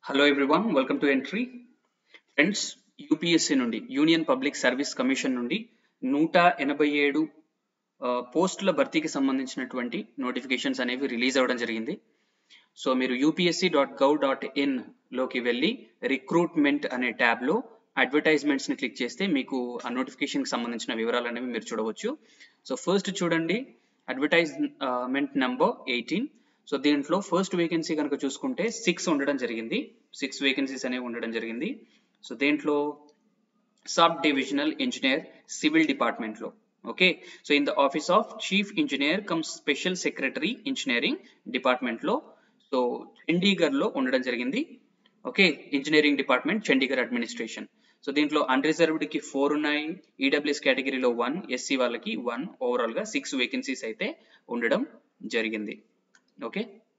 hello everyone welcome to entry friends UPSC నుండి union public service commission నుండి నూట ఎనభై ఏడు పోస్టుల భర్తీకి సంబంధించినటువంటి నోటిఫికేషన్స్ అనేవి రిలీజ్ అవ్వడం జరిగింది సో మీరు UPSC dot gov dot in లోకి వెళ్ళి రిక్రూట్మెంట్ అనే ట్యాబ్లో అడ్వర్టైజ్మెంట్స్ ని క్లిక్ చేస్తే మీకు ఆ నోటిఫికేషన్ కి సంబంధించిన వివరాలు అనేవి మీరు చూడవచ్చు సో ఫస్ట్ చూడండి అడ్వర్టైజ్మెంట్ నెంబర్ ఎయిటీన్ సో దీంట్లో ఫస్ట్ వేకెన్సీ కనుక చూసుకుంటే సిక్స్ ఉండడం జరిగింది సిక్స్ వేకెన్సీస్ అనేవి ఉండడం జరిగింది సో దీంట్లో sub divisional engineer civil department లో okay so in the office of chief engineer cum special secretary engineering department లో సో చండీగఢ్ లో ఉండడం జరిగింది okay engineering department Chandigarh administration so దీంట్లో అన్రిజర్వ్డ్ కి ఫోర్ ఉన్నాయి ఈడబ్ల్యూఎస్ కేటగిరీలో వన్ ఎస్సీ వాళ్ళకి వన్ ఓవరాల్ గా సిక్స్ వేకెన్సీస్ అయితే ఉండడం జరిగింది ఓకే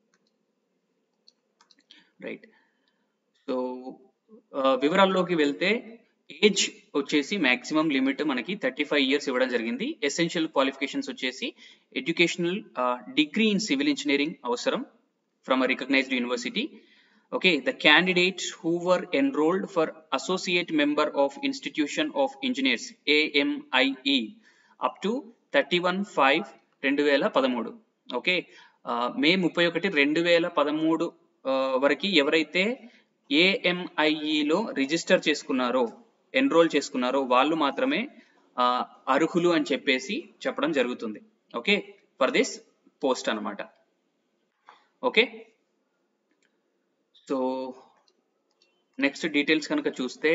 రైట్ సో వివరాల్లోకి వెళ్తే ఏజ్ వచ్చేసి మాక్సిమం లిమిట్ మనకి థర్టీ ఫైవ్ ఇయర్స్ ఇవ్వడం జరిగింది ఎసెన్షియల్ క్వాలిఫికేషన్స్ వచ్చేసి educational degree in civil engineering అవసరం from a recognized university okay the candidates who were enrolled for associate member of institution of engineers AMIE up to 31 5 రెండు వేల పదమూడు okay మే ముప్పై ఒకటి రెండు వేల పదమూడు వరకు ఎవరైతే ఏఎంఐఈలో రిజిస్టర్ చేసుకున్నారో ఎన్రోల్ చేసుకున్నారో వాళ్ళు మాత్రమే అర్హులు అని చెప్పేసి చెప్పడం జరుగుతుంది ఓకే ఫర్ దిస్ పోస్ట్ అనమాట ఓకే సో నెక్స్ట్ డీటెయిల్స్ కనుక చూస్తే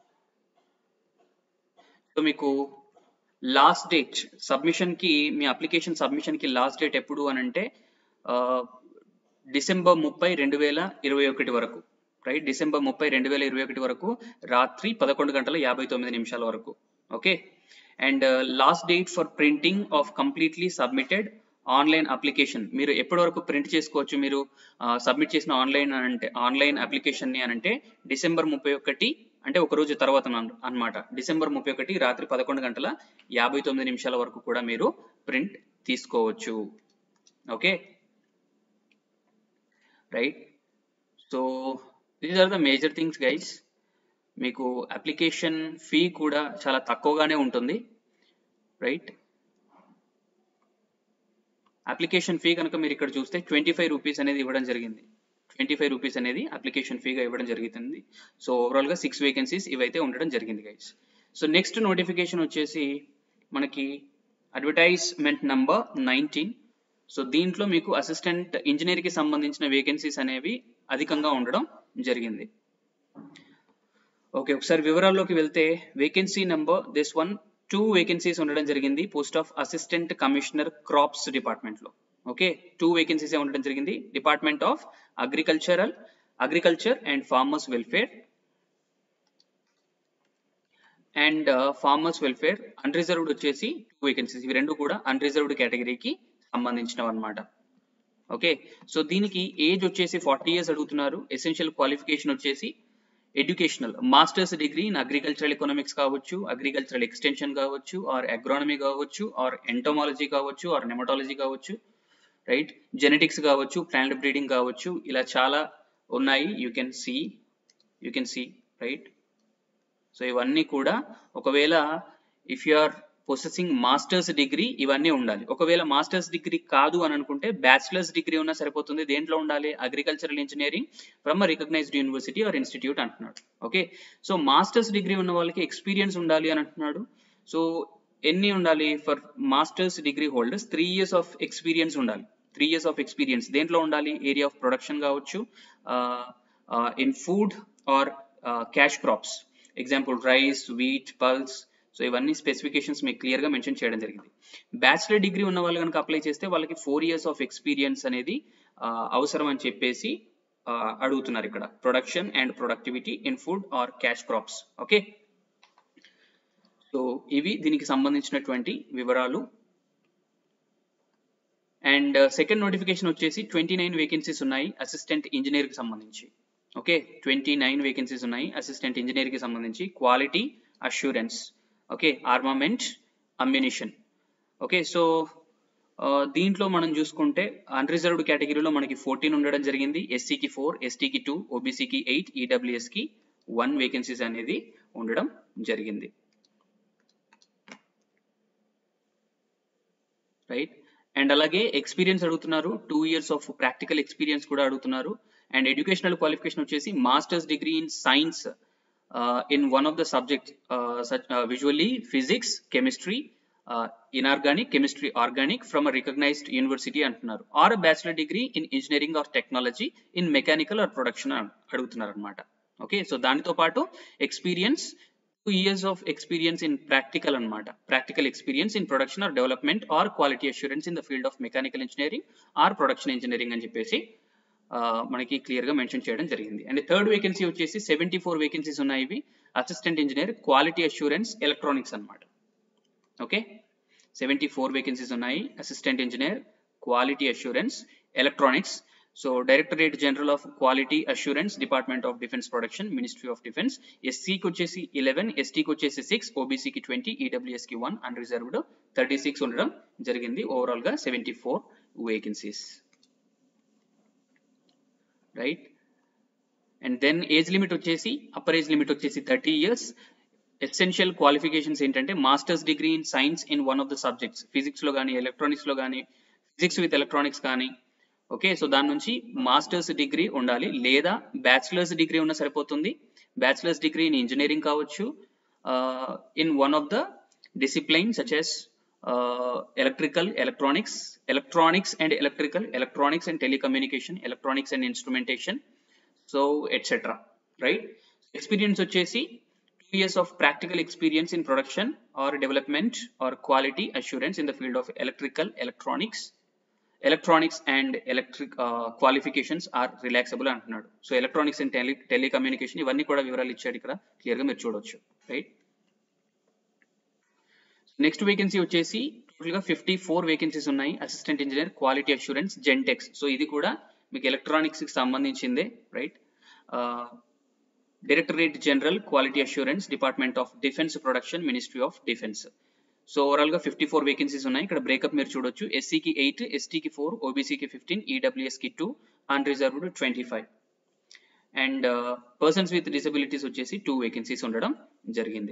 సో మీకు లాస్ట్ డేట్ సబ్మిషన్ కి మీ అప్లికేషన్ సబ్మిషన్ కి లాస్ట్ డేట్ ఎప్పుడు అని అంటే డిసెంబర్ ముప్పై రెండు వేల ఇరవై ఒకటి వరకు రైట్ డిసెంబర్ ముప్పై రెండు వేల ఇరవై ఒకటి వరకు రాత్రి పదకొండు గంటల యాభై తొమ్మిది నిమిషాల వరకు okay and last date for printing of completely submitted online application మీరు ఎప్పటి వరకు ప్రింట్ చేసుకోవచ్చు మీరు సబ్మిట్ చేసిన ఆన్లైన్ అంటే ఆన్లైన్ అప్లికేషన్ ని అంటే డిసెంబర్ ముప్పై ఒకటి అంటే ఒక రోజు తర్వాత అనమాట డిసెంబర్ ముప్పై ఒకటి రాత్రి పదకొండు గంటల యాభై తొమ్మిది నిమిషాల వరకు కూడా మీరు ప్రింట్ తీసుకోవచ్చు okay right so these are the major things guys మీకు అప్లికేషన్ ఫీ కూడా చాలా తక్కువగానే ఉంటుంది రైట్ అప్లికేషన్ ఫీ కనుక మీరు ఇక్కడ చూస్తే ట్వంటీ ఫైవ్ రూపీస్ అనేది ఇవ్వడం జరిగింది ట్వంటీ ఫైవ్ రూపీస్ అనేది అప్లికేషన్ ఫీగా ఇవ్వడం జరుగుతుంది సో ఓవరాల్గా సిక్స్ వేకెన్సీస్ ఇవైతే ఉండడం జరిగింది గైస్ సో నెక్స్ట్ నోటిఫికేషన్ వచ్చేసి మనకి అడ్వర్టైజ్మెంట్ నంబర్ నైన్టీన్ సో దీంట్లో మీకు అసిస్టెంట్ ఇంజనీర్కి సంబంధించిన వేకెన్సీస్ అనేవి అధికంగా ఉండడం జరిగింది ఓకే ఒకసారి వివరాల్లోకి వెళ్తే vacancy number this one two vacancies ఉండడం జరిగింది post of assistant commissioner crops department లో ఓకే టూ వేకెన్సీస్ ఉండడం జరిగింది department of agricultural agriculture and farmers welfare and farmers welfare unreserved వచ్చేసి టూ వేకెన్సీస్ ఇవి రెండు కూడా అన్రిజర్వ్డ్ కేటగిరీకి సంబంధించినవి అనమాట ఓకే సో దీనికి ఏజ్ వచ్చేసి ఫార్టీ ఇయర్స్ అడుగుతున్నారు ఎసెన్షియల్ క్వాలిఫికేషన్ వచ్చేసి educational masters degree in agricultural economics కావచ్చు అగ్రికల్చరల్ ఎక్స్టెన్షన్ కావచ్చు ఆర్ అగ్రానమీ కావచ్చు ఆర్ ఎంటోమాలజీ కావచ్చు ఆర్ నెమటాలజీ కావచ్చు రైట్ జెనెటిక్స్ కావచ్చు ప్లాంట్ బ్రీడింగ్ కావచ్చు ఇలా చాలా ఉన్నాయి you can see you can see right so ఇవన్నీ కూడా ఒకవేళ if you are processing masters degree ఇవన్నీ ఉండాలి ఒకవేళ మాస్టర్స్ డిగ్రీ కాదు అని అనుకుంటే బ్యాచిలర్స్ డిగ్రీ ఉన్నా సరిపోతుంది దేంట్లో ఉండాలి agricultural engineering from recognised university or institute అంటున్నాడు ఓకే సో మాస్టర్స్ డిగ్రీ ఉన్న వాళ్ళకి ఎక్స్పీరియన్స్ ఉండాలి అని అంటున్నాడు సో ఎన్ని ఉండాలి for masters degree holders three years of experience ఉండాలి త్రీ ఇయర్స్ ఆఫ్ ఎక్స్పీరియన్స్ దేంట్లో ఉండాలి ఏరియా ఆఫ్ ప్రొడక్షన్ కావచ్చు in food or cash crops example rice wheat pulse so ఇవన్నీ స్పెసిఫికేషన్స్ మీకు క్లియర్ గా మెన్షన్ చేయడం జరిగింది బ్యాచిలర్ డిగ్రీ ఉన్న వాళ్ళు కనుక అప్లై చేస్తే వాళ్ళకి ఫోర్ ఇయర్స్ ఆఫ్ ఎక్స్పీరియన్స్ అనేది అవసరం అని చెప్పేసి అడుగుతున్నారు ఇక్కడ production and productivity in food or cash crops okay so ఇవి దీనికి సంబంధించినటువంటి వివరాలు అండ్ సెకండ్ నోటిఫికేషన్ వచ్చేసి ట్వంటీ నైన్ వేకెన్సీస్ ఉన్నాయి అసిస్టెంట్ ఇంజనీర్ కి సంబంధించి ఓకే ట్వంటీ నైన్ వేకెన్సీస్ ఉన్నాయి అసిస్టెంట్ ఇంజనీర్ కి సంబంధించి quality assurance okay armament ammunition okay so దీంట్లో మనం చూసుకుంటే అన్రిజర్వ్డ్ కేటగిరీలో మనకి ఫోర్టీన్ ఉండడం జరిగింది ఎస్సీకి ఫోర్ ఎస్టీకి టూ ఓబీసీకి ఎయిట్ ఈడబ్ల్యూఎస్కి వన్ వేకెన్సీస్ అనేది ఉండడం జరిగింది రైట్ అండ్ అలాగే ఎక్స్పీరియన్స్ అడుగుతున్నారు two years of practical experience కూడా అడుగుతున్నారు అండ్ ఎడ్యుకేషనల్ క్వాలిఫికేషన్ వచ్చేసి masters degree in science in one of the subject visually physics chemistry inorganic chemistry organic from a recognized university అంటున్నారు or bachelor degree in engineering or technology in mechanical or production అడుగుతున్నారు అనమాట okay so దానితో పాటు experience two years of experience in practical అనమాట practical experience in production or development or quality assurance in the field of mechanical engineering or production engineering అని చెప్పేసి మనకి clear గా mention చేయడం జరిగింది అండ్ థర్డ్ వేకెన్సీ వచ్చేసి సెవెంటీ ఫోర్ వేకెన్సీస్ ఉన్నాయి ఇవి assistant engineer quality assurance electronics అనమాట ఓకే సెవెంటీ ఫోర్ వేకెన్సీస్ ఉన్నాయి assistant engineer quality assurance electronics so directorate general of quality assurance department of defence production ministry of defence ఎస్సీకి వచ్చేసి eleven ఎస్టీకి వచ్చేసి six ఓబీసీకి twenty ఈడబ్ల్యూఎస్కి వన్ అన్రిజర్వ్డ్ థర్టీ సిక్స్ ఉండడం జరిగింది ఓవరాల్ గా seventy four vacancies right and then age limit వచ్చేసి అప్పర్ ఏజ్ లిమిట్ వచ్చేసి థర్టీ ఇయర్స్ ఎసెన్షియల్ క్వాలిఫికేషన్స్ ఏంటంటే masters degree in science in one of the subjects physics లో కానీ electronics లో కానీ ఫిజిక్స్ విత్ ఎలక్ట్రానిక్స్ కానీ ఓకే సో దాని నుంచి మాస్టర్స్ డిగ్రీ ఉండాలి లేదా బ్యాచిలర్స్ డిగ్రీ ఉన్న సరిపోతుంది బ్యాచిలర్స్ డిగ్రీ ఇన్ ఇంజనీరింగ్ కావచ్చు in one of the discipline such as electrical electronics electronics and electrical electronics and telecommunication electronics and instrumentation so etcetera right experience వచ్చేసి two years of practical experience in production or development or quality assurance in the field of electrical electronics electronics and electric qualifications are relaxable అంటున్నాడు so electronics and tele telecommunication ఇవన్నీ కూడా వివరాలు ఇచ్చాడు ఇక్కడ clear గా మీరు చూడొచ్చు రైట్ నెక్స్ట్ వేకెన్సీ వచ్చేసి టోటల్ గా ఫిఫ్టీ ఫోర్ వేకెన్సీస్ ఉన్నాయి assistant engineer quality assurance gentex so ఇది కూడా మీకు ఎలక్ట్రానిక్స్ కి సంబంధించిందే right directorate general quality assurance department of defence production ministry of defence so overall గా ఫిఫ్టీ ఫోర్ వేకెన్సీస్ ఉన్నాయి ఇక్కడ బ్రేకప్ మీరు చూడొచ్చు ఎస్సీకి ఎయిట్ ఎస్టీకి ఫోర్ ఓబీసీకి ఫిఫ్టీన్ ఈడబ్ల్యూఎస్కి two unreserved twenty five and persons with disabilities వచ్చేసి టూ వేకెన్సీస్ ఉండడం జరిగింది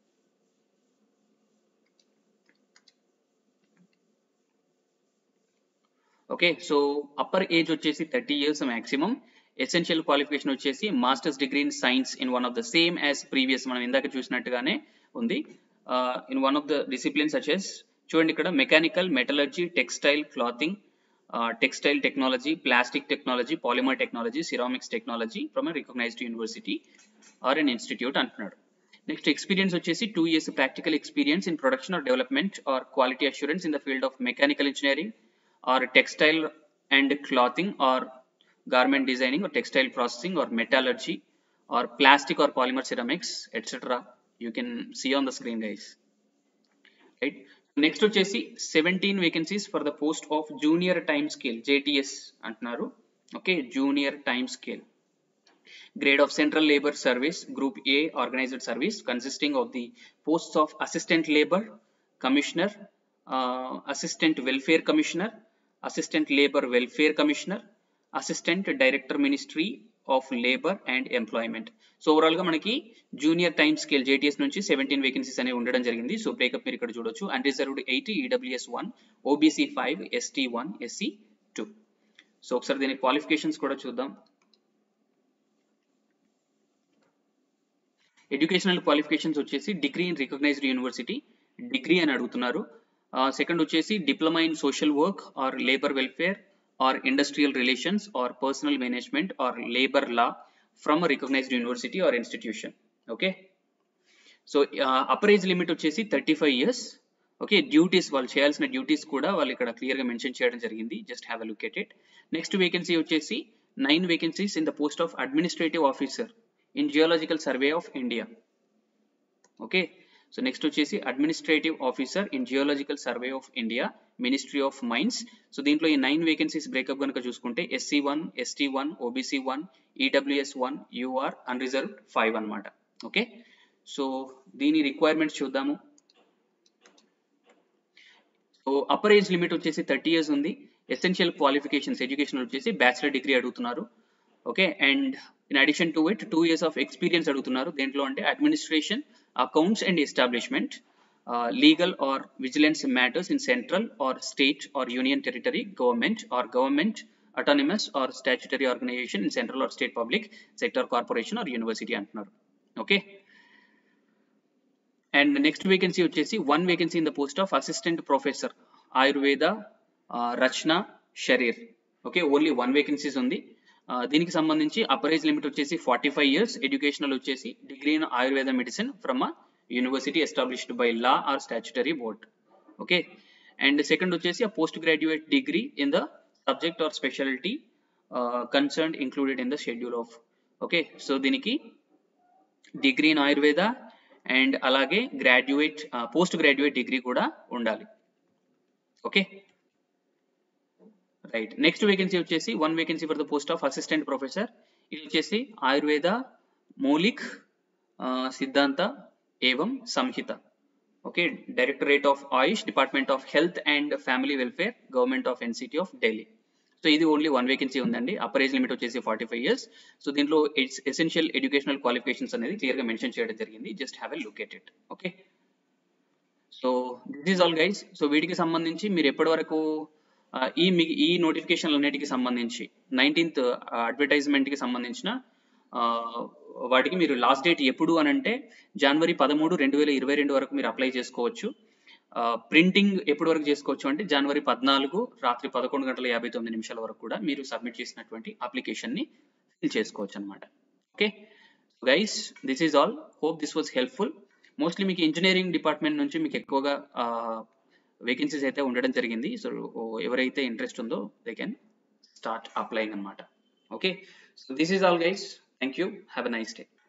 ఓకే సో అప్పర్ ఏజ్ వచ్చేసి thirty years maximum essential qualification వచ్చేసి masters degree in science in one of the same as previous మనం ఇందాక చూసినట్టుగానే ఉంది in one of the discipline such as చూడండి ఇక్కడ mechanical metallurgy textile clothing textile technology plastic technology polymer technology ceramics technology from recognised university or an institute అంటున్నాడు next experience వచ్చేసి two years practical experience in production or development or quality assurance in the field of mechanical engineering are textile and clothing or garment designing or textile processing or metallurgy or plastic or polymer ceramics etc you can see on the screen guys right next వచ్చేసి 17 vacancies for the post of junior time scale JTS అంటున్నారు okay junior time scale grade of central labor service group A organized service consisting of the posts of assistant labor commissioner uh, assistant welfare commissioner assistant labor welfare commissioner assistant director ministry of labour and employment so overall గా మనకి junior time scale JTS నుంచి seventeen vacancies అనేవి ఉండడం జరిగింది so breakup మీరు ఇక్కడ చూడొచ్చు unreserved eight EWS one OBC five ST one SC two so ఒకసారి దీని క్వాలిఫికేషన్స్ కూడా చూద్దాం ఎడ్యుకేషనల్ క్వాలిఫికేషన్స్ వచ్చేసి degree in recognised university degree అని అడుగుతున్నారు సెకండ్ వచ్చేసి diploma in social work or labour welfare or industrial relations or personal management or labor law from a recognized university or institution okay so upper age limit వచ్చేసి thirty five years okay duties వాళ్ళు చేయాల్సిన duties కూడా వాళ్ళు ఇక్కడ clear గా mention చేయడం జరిగింది just have a look at it next vacancy వచ్చేసి nine vacancies in the post of administrative officer in geological survey of India okay so next వచ్చేసి administrative officer in geological survey of India ministry of mines so దీంట్లో ఈ nine vacancies breakup కనుక చూసుకుంటే SC one ST one OBC one EWS one UR unreserved five అనమాట okay so దీని requirements చూద్దాము so upper age limit వచ్చేసి thirty years ఉంది essential qualifications education వచ్చేసి బ్యాచిలర్ డిగ్రీ అడుగుతున్నారు okay and in addition to it two years of experience అడుగుతున్నారు దేంట్లో అంటే administration accounts and establishment legal or vigilance matters in central or state or union territory government or government autonomous or statutory organization in central or state public sector corporation or university అంటున్నారు okay and next vacancy వచ్చేసి one vacancy in the post of assistant professor Ayurveda Rachana Sharir okay only one vacancies ఉంది దీనికి సంబంధించి upper age limit వచ్చేసి forty five years educational వచ్చేసి degree in Ayurveda medicine from a university established by law or statutory board okay and second వచ్చేసి uh post graduate degree in the subject or speciality concern included in the schedule of okay so దీనికి degree in Ayurveda and అలాగే graduate post graduate degree కూడా ఉండాలి okay right next vacancy వచ్చేసి one vacancy for the post of assistant professor ఇది వచ్చేసి Ayurveda Maulik Siddhant Evam Samhita okay directorate of AYUSH department of health and family welfare government of NCT of Delhi so ఇది only one vacancy ఉందండి upper age limit వచ్చేసి forty five years so దీంట్లో essential educational qualifications అనేది clear గా mention చేయడం జరిగింది just have a look at it okay so this is all guys so వీటికి సంబంధించి మీరు ఎప్పటి వరకు ఈ ఈ నోటిఫికేషన్లు అన్నిటికి సంబంధించి నైన్టీన్త్ అడ్వర్టైజ్మెంట్ కి సంబంధించిన వాటికి మీరు లాస్ట్ డేట్ ఎప్పుడు అని అంటే జనవరి పదమూడు రెండు వేల ఇరవై రెండు వరకు మీరు అప్లై చేసుకోవచ్చు ప్రింటింగ్ ఎప్పటి వరకు చేసుకోవచ్చు అంటే జనవరి పద్నాలుగు రాత్రి పదకొండు గంటల యాభై తొమ్మిది నిమిషాల వరకు కూడా మీరు సబ్మిట్ చేసినటువంటి అప్లికేషన్ ని ఫిల్ చేసుకోవచ్చు అనమాట okay guys this is all hope this was helpful mostly మీకు ఇంజనీరింగ్ డిపార్ట్మెంట్ నుంచి మీకు ఎక్కువగా వేకెన్సీస్ అయితే ఉండడం జరిగింది సో ఎవరైతే ఇంట్రెస్ట్ ఉందో దే కెన్ స్టార్ట్ అప్లైయింగ్ అనమాట okay so this is all guys thank you have a nice day